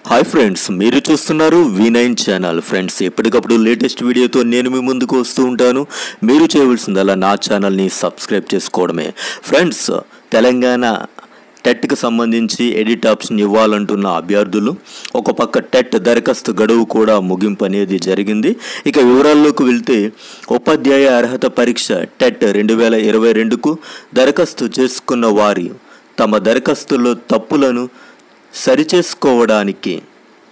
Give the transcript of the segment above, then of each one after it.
hi friends మీరు చూస్తున్నారు V nine channel friends ఎప్పటికప్పుడు లేటెస్ట్ వీడియోతో నేను మీ ముందుకు వస్తూ ఉంటాను మీరు చేయవలసిందల్లా నా ఛానల్ని సబ్స్క్రైబ్ చేసుకోవడమే ఫ్రెండ్స్ తెలంగాణ టెట్కి సంబంధించి ఎడిట్ ఆప్షన్ ఇవ్వాలంటున్న అభ్యర్థులు ఒక పక్క టెట్ దరఖాస్తు గడువు కూడా ముగింపు అనేది జరిగింది ఇక వివరాల్లోకి వెళ్తే ఉపాధ్యాయ అర్హత పరీక్ష టెట్ రెండు వేల ఇరవై రెండుకు దరఖాస్తు చేసుకున్న వారి తమ దరఖాస్తుల్లో తప్పులను సరిచేసుకోవడానికి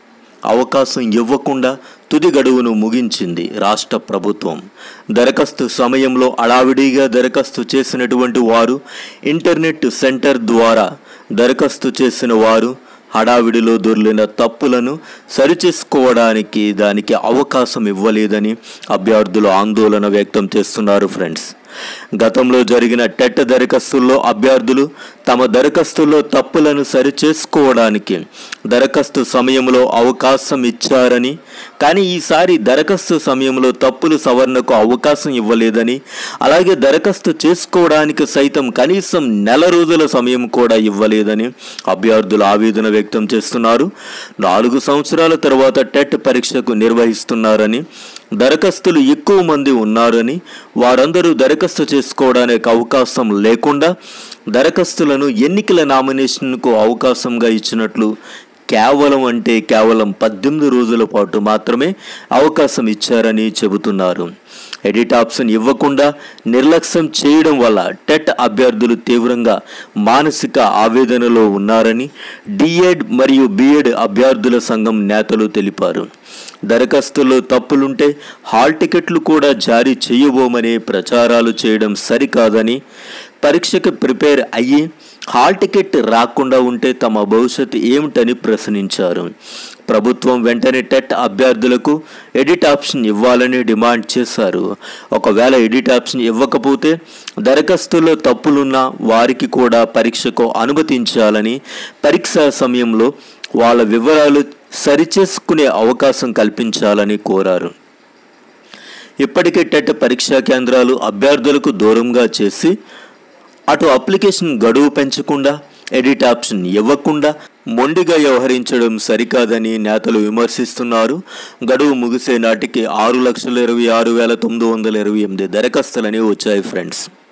అవకాశం ఇవ్వకుండా తుది గడువును ముగించింది రాష్ట్ర ప్రభుత్వం దరఖాస్తు సమయంలో అడావిడిగా దరఖాస్తు చేసినటువంటి వారు ఇంటర్నెట్ సెంటర్ ద్వారా దరఖాస్తు చేసిన వారు హడావిడిలో దొర్లిన తప్పులను సరిచేసుకోవడానికి దానికి అవకాశం ఇవ్వలేదని అభ్యర్థులు ఆందోళన వ్యక్తం చేస్తున్నారు ఫ్రెండ్స్ గతంలో జరిగిన టెట్ దరఖాస్తుల్లో అభ్యర్థులు తమ దరఖాస్తుల్లో తప్పులను సరిచేసుకోవడానికి దరఖాస్తు సమయంలో అవకాశం ఇచ్చారని కానీ ఈసారి దరఖాస్తు సమయంలో తప్పులు సవరణకు అవకాశం ఇవ్వలేదని అలాగే దరఖాస్తు చేసుకోవడానికి సైతం కనీసం నెల రోజుల సమయం కూడా ఇవ్వలేదని అభ్యర్థులు ఆవేదన వ్యక్తం చేస్తున్నారు నాలుగు సంవత్సరాల తర్వాత టెట్ పరీక్షకు నిర్వహిస్తున్నారని దరఖాస్తులు ఎక్కువ మంది ఉన్నారని వారందరూ దరఖాస్తు చేసుకోవడానికి అవకాశం లేకుండా దరఖాస్తులను ఎన్నికల నామినేషన్కు అవకాశంగా ఇచ్చినట్లు కేవలం అంటే కేవలం పద్దెనిమిది రోజుల పాటు మాత్రమే అవకాశం ఇచ్చారని చెబుతున్నారు ఎడిట్ ఆప్షన్ ఇవ్వకుండా నిర్లక్ష్యం చేయడం వల్ల టెట్ అభ్యర్థులు తీవ్రంగా మానసిక ఆవేదనలో ఉన్నారని డిఎడ్ మరియు బిఎడ్ అభ్యర్థుల సంఘం నేతలు తెలిపారు దరఖాస్తుల్లో తప్పులుంటే హాల్ టికెట్లు కూడా జారీ చేయబోమనే ప్రచారాలు చేయడం సరికాదని పరీక్షకు ప్రిపేర్ అయ్యి హాల్ టికెట్ రాకుండా ఉంటే తమ భవిష్యత్తు ఏమిటని ప్రశ్నించారు ప్రభుత్వం వెంటనే టెట్ అభ్యర్థులకు ఎడిట్ ఆప్షన్ ఇవ్వాలని డిమాండ్ చేశారు ఒకవేళ ఎడిట్ ఆప్షన్ ఇవ్వకపోతే దరఖాస్తుల్లో తప్పులున్న వారికి కూడా పరీక్షకు అనుమతించాలని పరీక్షా సమయంలో వాళ్ళ వివరాలు సరిచేసుకునే అవకాశం కల్పించాలని కోరారు ఇప్పటికే టెట్ పరీక్షా కేంద్రాలు అభ్యర్థులకు దూరంగా చేసి అటు అప్లికేషన్ గడువు పెంచకుండా ఎడిట్ ఆప్షన్ ఇవ్వకుండా మొండిగా వ్యవహరించడం సరికాదని నేతలు విమర్శిస్తున్నారు గడువు ముగిసే నాటికి ఆరు లక్షల ఇరవై ఆరు వేల తొమ్మిది వందల ఇరవై ఎనిమిది దరఖాస్తులని వచ్చాయి ఫ్రెండ్స్